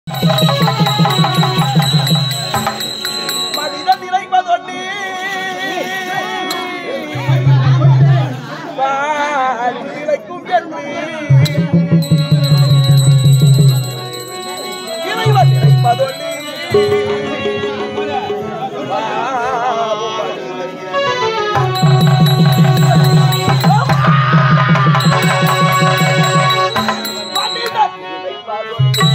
மனிதன் நினைப்பதொன்னி நிலைக்கும் என்று இறைவன் நினைப்பதொன்னி மனிதன் நினைப்பதொன்னி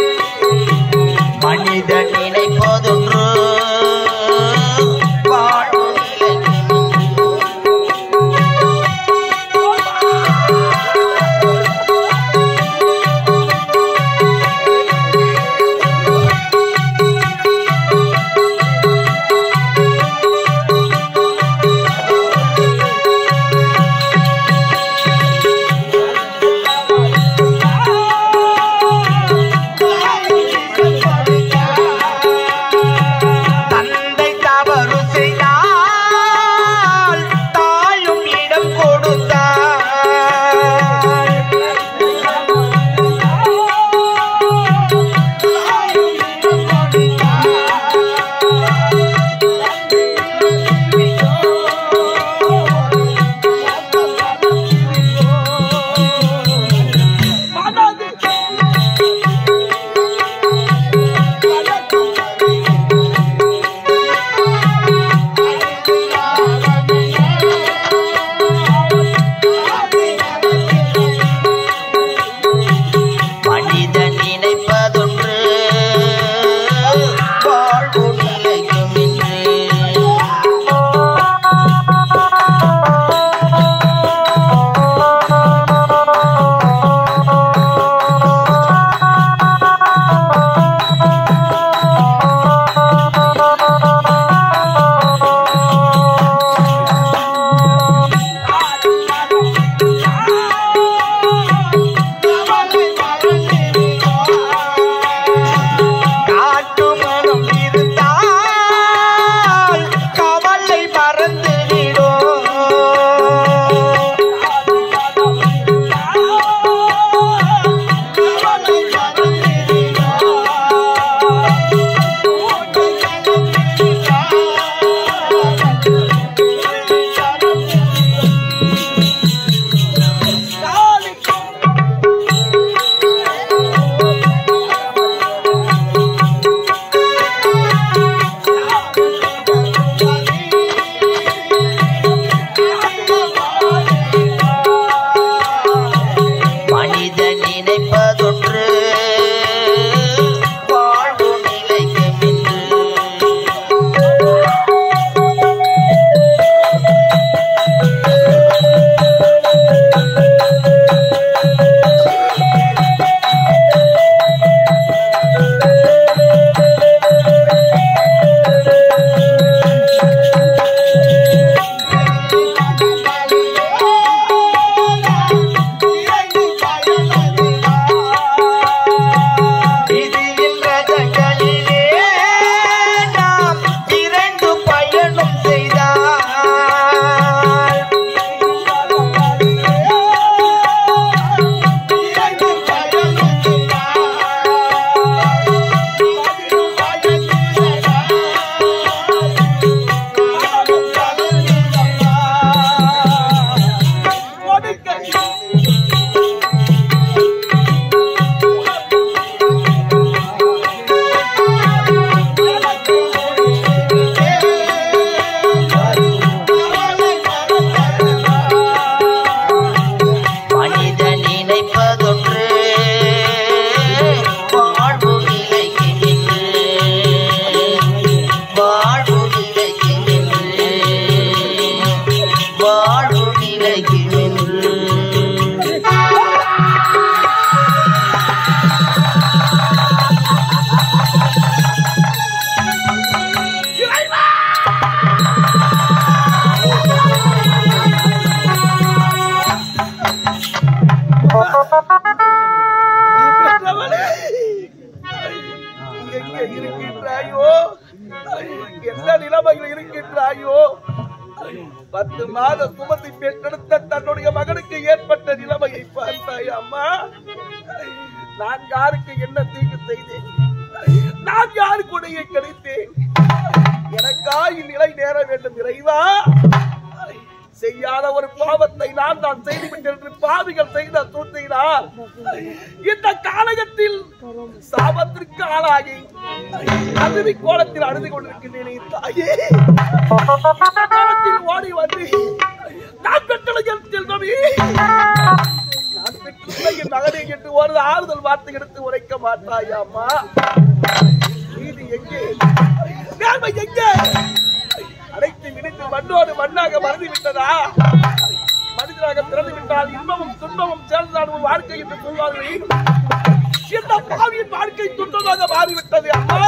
மனிதன் நினைப்பதொன்று வாழ எந்த நிலைமையில் இருக்கின்றாயோ பத்து மாத சுமதி பெற்றெடுத்த தன்னுடைய மகனுக்கு ஏற்பட்ட நிலைமையை பார்த்தாய் அம்மா நான் யாருக்கு என்ன தீங்கு செய்தேன் நான் யாருக்கு உடைய கிடைத்தேன் எனக்கா இந்நிலை நேர வேண்டும் இறைவா செய்யாத ஒரு பாவத்தை நான் தான் செய்துவிட்டேன் என்று பாவிகள் செய்த சூழ்நிலையினால் இந்த காலகத்தில் சாபத்திற்கு ஆளாகி அழுதி கோலத்தில் அழுது கொண்டிருக்கின்றேன் தாயே இந்த நேரத்தில் ஓடி வந்து நான் பெற்றலைகள் செல்வமே நான் பெற்றுள்ள என் மகனை என்று ஒரு ஆறுதல் வார்த்தை எடுத்து உரைக்க மாட்டாயா அம்மா நீதி எங்கே நேர்மை எங்கே அனைத்து விடுத்து மண்ணோடு மண்ணாக மறந்து விட்டதா மனிதனாக பிறந்து விட்டால் இன்பமும் துன்பமும் சேர்ந்தான் ஒரு வாழ்க்கை என்று சொல்வார்கள் இந்த பாவியின் வாழ்க்கை துன்பமாக மாறிவிட்டது அம்மா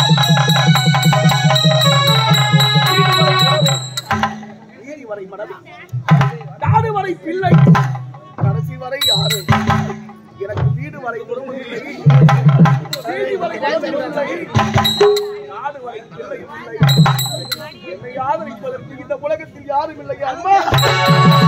நீதி வரை மனது நாடு வரை பிள்ளை கடைசி வரை யாரு எனக்கு வீடு வரை குடும்பம் இல்லை வீதி வரை குடும்பம் இல்லை நாடு வரை பிள்ளை இல்லை என்னை ஆதரிப்பதற்கு இந்த உலகத்தில் யாரும் இல்லை அம்மா